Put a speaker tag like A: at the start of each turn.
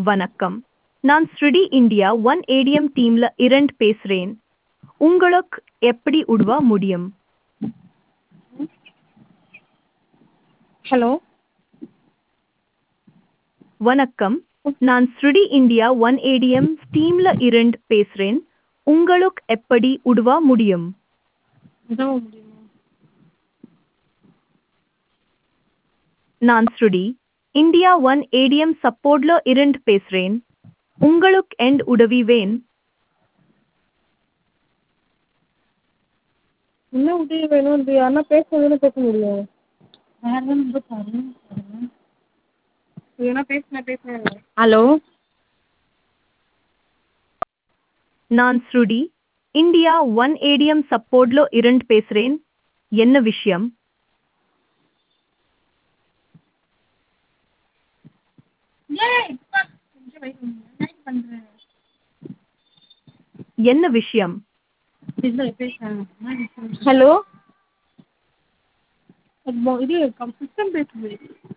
A: வணக்கம் நான் ஸ்ருடி இந்தியா ஒன் ஏடிஎம் டீம்ல இரண்டு பேசுறேன் உங்களுக்கு எப்படி உதவ முடியும்
B: ஹலோ
A: வணக்கம் நான் ஸ்ருடி இந்தியா ஒன் ஏடிஎம் டீம்ல இரண்டு பேசுறேன் உங்களுக்கு எப்படி உதவ முடியும்
B: உதவ முடியுமா
A: நான் ஸ்ருடி இந்தியா ஒன் ஏடிஎம் சப்போர்ட்ல இரண்டு பேசுறேன் உங்களுக்கு எண்ட் உதவி வேன்
B: என்ன உதவி வேணும் இது யாருன்னா பேசுனதுன்னு பேச முடியும் வேறு நம்பர் பாருங்க ஏன்னா பேசுனேன் பேசுனேன் ஹலோ
A: நான் ஸ்ருடி இந்தியா ஒன் ஏடிஎம் சப்போர்ட்ல இரண்டு பேசுறேன் என்ன விஷயம்
B: பண்ணுறேன்
A: என்ன விஷயம்
B: ஹலோ இது சிஸ்டம் பேசுது